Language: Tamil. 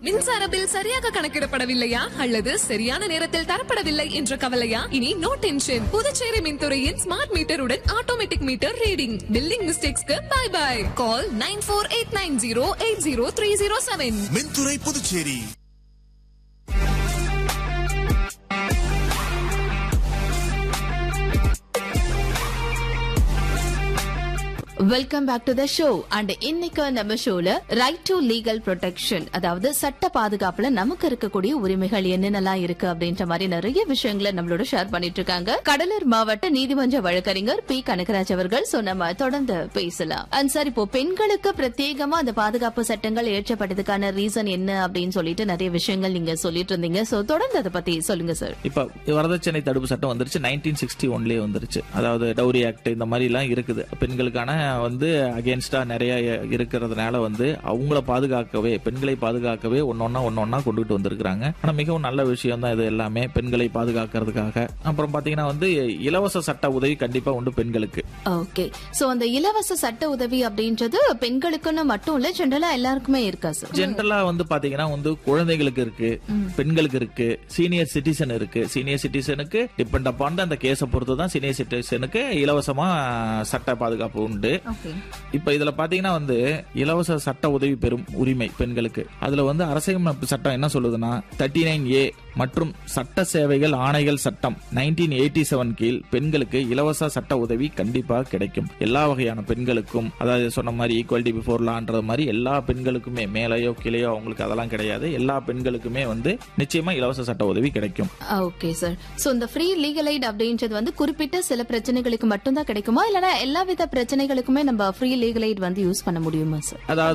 மின்சார பில் சரியாக கணக்கிடப்படவில்லையா அல்லது சரியான நேரத்தில் தரப்படவில்லை என்ற கவலையா இனி நோ டென்ஷன் புதுச்சேரி மின்துறையின் ஸ்மார்ட் மீட்டருடன் ஆட்டோமேட்டிக் மீட்டர் ரீடிங் பில்லிங் மிஸ்டேக்ஸ்க்கு bye bye call nine four eight nine zero eight zero three zero seven மின்துறை Puducherry welcome back to the show and இன்னைக்கு நம்ம ஷோல ரைட் டு லீகல் ப்ரொடெக்ஷன் அதாவது சட்ட பாதுகாப்புல நமக்கு இருக்கக்கூடிய உரிமைகள் என்னென்னலாம் இருக்கு அப்படின்ற மாதிரி நிறைய விஷயங்களை நம்மளோட ஷேர் பண்ணிட்டு இருக்காங்க கடலூர் மாவட்ட நீதிமன்ற வழக்கறிஞர் பி கனகராஜ் அவர்கள் சோ நம்ம தொடர்ந்து பேசலாம் அண்ட் சார் இப்போ பெண்களுக்கு பிரத்யேகமா அந்த பாதுகாப்பு சட்டங்கள் இயற்றப்பட்டதுக்கான ரீசன் என்ன அப்படின்னு சொல்லிட்டு நிறைய விஷயங்கள் நீங்க சொல்லிட்டு இருந்தீங்க சோ தொடர்ந்து அதை பத்தி சொல்லுங்க சார் இப்ப வரதட்சணை தடுப்பு சட்டம் வந்துருச்சு நைன்டீன் சிக்ஸ்டி ஒன்லயே வந்துருச்சு அதாவது டவுரி ஆக்ட் இந்த மாதிரி எல்லாம் இருக்குது பெண்களுக்கான வந்து அகேன்ஸ்டா நிறைய இருக்கிறதுனால வந்து அவங்கள பாதுகாக்கவே பெண்களை பாதுகாக்கவே ஒன்னொன்னா ஒன்னொன்னா கொண்டுட்டு வந்திருக்கிறாங்க ஆனா மிகவும் நல்ல விஷயம் தான் இது எல்லாமே பெண்களை பாதுகாக்கிறதுக்காக அப்புறம் பாத்தீங்கன்னா வந்து இலவச சட்ட உதவி கண்டிப்பா உண்டு பெண்களுக்கு ஓகே சோ அந்த இலவச சட்ட உதவி அப்படின்றது பெண்களுக்குன்னு மட்டும் இல்ல ஜென்ரலா எல்லாருக்குமே இருக்கா சார் ஜென்ரலா வந்து பாத்தீங்கன்னா வந்து குழந்தைகளுக்கு இருக்கு பெண்களுக்கு இருக்கு சீனியர் சிட்டிசன் இருக்கு சீனியர் சிட்டிசனுக்கு டிபெண்ட் அப்பான் அந்த கேஸை பொறுத்து தான் சீனியர் சிட்டிசனுக்கு இலவசமா சட்ட பாதுகாப்பு உண்டு ஓகே இப்ப இதுல பாத்தீங்கன்னா வந்து இலவச சட்ட உதவி பெறும் உரிமை பெண்களுக்கு அதுல வந்து அரசியலமைப்பு சட்டம் என்ன சொல்லுதுன்னா தேர்ட்டி நைன் ஏ மற்றும் சட்ட சேவைகள் ஆணைகள் சட்டம் நைன்டீன் எயிட்டி செவன் கீழ் பெண்களுக்கு இலவச சட்ட உதவி கண்டிப்பா கிடைக்கும் எல்லா வகையான பெண்களுக்கும் அதாவது சொன்ன மாதிரி ஈக்குவாலிட்டி பிஃபோர் லான்றது மாதிரி எல்லா பெண்களுக்குமே மேலேயோ கீழேயோ அவங்களுக்கு அதெல்லாம் கிடையாது எல்லா பெண்களுக்குமே வந்து நிச்சயமா இலவச சட்ட உதவி கிடைக்கும் ஓகே சார் சோ இந்த ஃப்ரீ லீகல் எய்ட் அப்படின்றது வந்து குறிப்பிட்ட சில பிரச்சனைகளுக்கு மட்டும் தான் கிடைக்குமா இல்லனா எல்லா வித பிரச்சனைகளுக்குமே நம்ம ஃப்ரீ லீகல் எய்ட் வந்து யூஸ் பண்ண முடியுமா சார் அதாவது